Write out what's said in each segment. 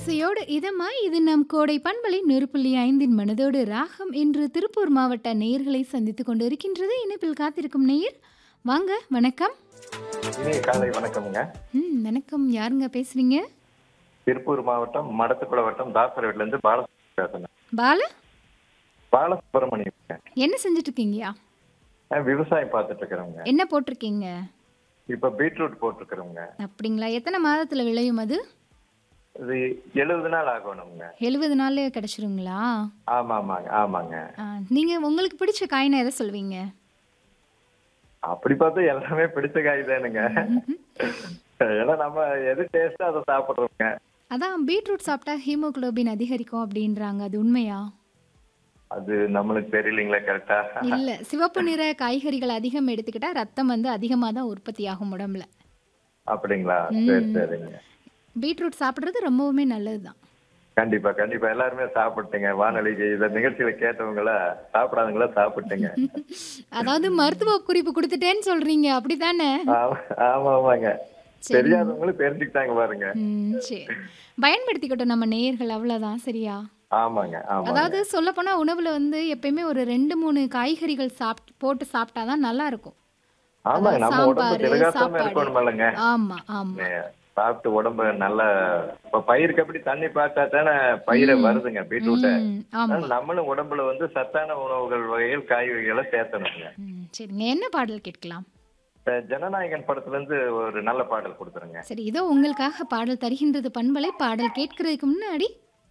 இசையோடு இதமாய் இது நம் கோடை பண்பலை நெருப்புள்ளி ஐந்தின் மனதோடு ராகம் என்று திருப்பூர் மாவட்ட நேயர்களை சந்தித்துக் கொண்டு இருக்கின்றது இணைப்பில் காத்திருக்கும் நேயர் வாங்க வணக்கம் இனிய காலை வணக்கம்ங்க ம் வணக்கம் யாருங்க பேசுறீங்க திருப்பூர் மாவட்டம் மடத்துக்குள வட்டம் தாசரவீட்ல இருந்து பாலசுப்ரமணியம் பேசுறேன் பால பாலசுப்ரமணியம் என்ன செஞ்சுட்டு இருக்கீங்கயா நான் விவசாயம் பார்த்துட்டு இருக்கிறவங்க என்ன போட்டிருக்கீங்க இப்ப பீட்ரூட் போட்டிருக்கிறவங்க அப்படிங்களா எத்தனை மாதத்துல விளையும் அது இது எழுபது நாள் ஆகணுங்க எழுபது நாள்ல கிடைச்சிருங்களா ஆமா ஆமாங்க ஆமாங்க ஆ, நீங்க உங்களுக்கு பிடிச்ச காயினை எதை சொல்வீங்க அப்படி பார்த்தா எல்லாமே பிடிச்ச காய் தானுங்க ஏன்னா நம்ம எது டேஸ்டோ அதை சாப்பிடுறோங்க அதான் பீட்ரூட் சாப்பிட்டா ஹீமோகுளோபின் அதிகரிக்கும் அப்படின்றாங்க அது உண்மையா அது நம்மளுக்கு தெரியலீங்களா கரெக்டா இல்ல சிவப்பு நிற காய்கறிகள் அதிகம் எடுத்துக்கிட்டா ரத்தம் வந்து அதிகமாக தான் உற்பத்தி ஆகும் உடம்புல அப்படிங்களா சரி சரிங்க பீட்ரூட் சாப்பிட்றது ரொம்பவுமே நல்லதுதான் கண்டிப்பா கண்டிப்பா எல்லாருமே சாப்பிட்டுங்க வானொலி இந்த நிகழ்ச்சியில கேட்டவங்கள சாப்பிடாதவங்கள சாப்பிட்டுங்க அதாவது மருத்துவ குறிப்பு கொடுத்துட்டேன்னு சொல்றீங்க அப்படிதானே ஆமா ஆமா ஆமாங்க தெரியாதவங்களும் தெரிஞ்சுக்கிட்டாங்க பாருங்க ம், சரி பயன்படுத்திக்கிட்டோம் நம்ம நேயர்கள் அவ்வளவுதான் சரியா ஆமாங்க ஆமா அதாவது சொல்லப்போனா உணவுல வந்து எப்பயுமே ஒரு ரெண்டு மூணு காய்கறிகள் சாப்பிட்டு போட்டு சாப்பிட்டாதான் நல்லா இருக்கும் ஆமாங்க நம்ம உடம்பு சாம்பார், திலகாசமா சாப்பாடு. இருக்கணும் இல்லைங்க ஆமா ஆமா சாப்பிட்டு உடம்பு நல்ல இப்ப பயிருக்கு எப்படி தண்ணி பார்த்தா தானே பயிரை வருதுங்க பீட்ரூட்டை ம், ஆமா அதனால நம்மளும் உடம்புல வந்து சத்தான உணவுகள் வகைகள் காய்கறிகளை சேர்த்தணுங்க ம், சரிங்க என்ன பாடல் கேட்கலாம் இப்ப ஜனநாயகன் படத்துல இருந்து ஒரு நல்ல பாடல் கொடுத்துருங்க சரி இதோ உங்களுக்காக பாடல் தருகின்றது பண்பலை பாடல் கேட்கறதுக்கு முன்னாடி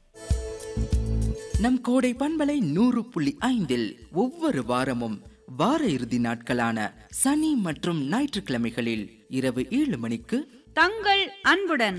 நம் கோடை பண்பலை நூறு புள்ளி ஐந்தில் ஒவ்வொரு வாரமும் வார இறுதி நாட்களான சனி மற்றும் ஞாயிற்றுக்கிழமைகளில் இரவு ஏழு மணிக்கு தங்கள் அன்புடன்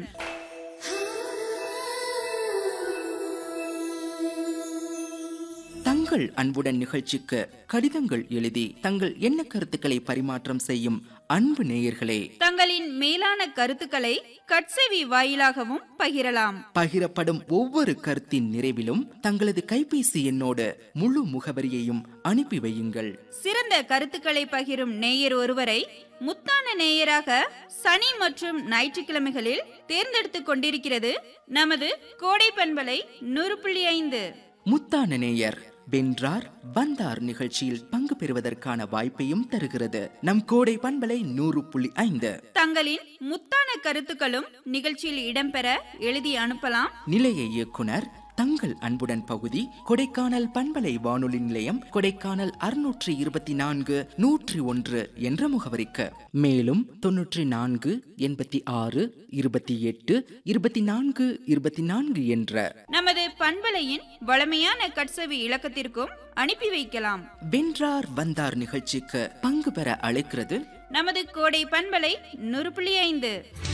தங்கள் அன்புடன் நிகழ்ச்சிக்கு கடிதங்கள் எழுதி தங்கள் எண்ண கருத்துக்களை பரிமாற்றம் செய்யும் அன்பு நேயர்களே தங்களின் மேலான கருத்துக்களை கட்செவி வாயிலாகவும் பகிரலாம் பகிரப்படும் ஒவ்வொரு கருத்தின் நிறைவிலும் தங்களது கைபேசி எண்ணோடு முழு முகவரியையும் அனுப்பி வையுங்கள் சிறந்த கருத்துக்களை பகிரும் நேயர் ஒருவரை முத்தான நேயராக சனி மற்றும் ஞாயிற்றுக்கிழமைகளில் தேர்ந்தெடுத்துக் கொண்டிருக்கிறது நமது கோடை பண்பலை நூறு புள்ளி ஐந்து முத்தான நேயர் வென்றார் வந்தார் நிகழ்ச்சியில் பங்கு பெறுவதற்கான வாய்ப்பையும் தருகிறது நம் கோடை பண்பலை நூறு புள்ளி ஐந்து தங்களின் முத்தான கருத்துக்களும் நிகழ்ச்சியில் இடம்பெற எழுதி அனுப்பலாம் நிலைய இயக்குனர் தங்கள் அன்புடன் பகுதி கொடைக்கானல் பண்பலை வானொலி நிலையம் கொடைக்கானல் அறுநூற்றி இருபத்தி நான்கு நூற்றி ஒன்று என்ற முகவரிக்கு மேலும் தொன்னூற்றி நான்கு எண்பத்தி ஆறு இருபத்தி எட்டு இருபத்தி நான்கு இருபத்தி நான்கு என்ற நமது பண்பலையின் வளமையான கட்செவி இலக்கத்திற்கும் அனுப்பி வைக்கலாம் வென்றார் வந்தார் நிகழ்ச்சிக்கு பங்கு பெற அழைக்கிறது நமது கோடை பண்பலை நூறு புள்ளி ஐந்து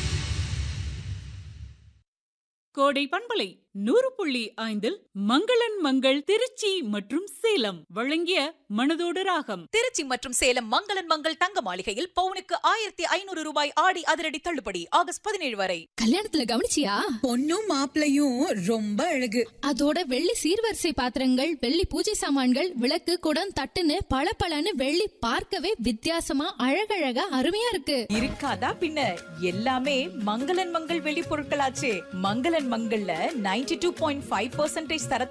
கோடை பண்பலை நூறு புள்ளி ஐந்தில் மங்களன் மங்கள் திருச்சி மற்றும் சேலம் வழங்கிய மனதோடு ராகம் திருச்சி மற்றும் சேலம் மங்களன் மங்கள் தங்க மாளிகையில் பவுனுக்கு ஆயிரத்தி ஐநூறு ரூபாய் ஆடி அதிரடி தள்ளுபடி ஆகஸ்ட் பதினேழு வரை கல்யாணத்துல கவனிச்சியா பொண்ணும் மாப்பிளையும் ரொம்ப அழகு அதோட வெள்ளி சீர்வரிசை பாத்திரங்கள் வெள்ளி பூஜை சாமான்கள் விளக்கு குடம் தட்டுன்னு பளபளன்னு வெள்ளி பார்க்கவே வித்தியாசமா அழகழகா அருமையா இருக்கு இருக்காதா பின்ன எல்லாமே மங்களன் மங்கள் வெளி பொருட்களாச்சே மங்களன் மங்கள்ல ninety two point five percentage தர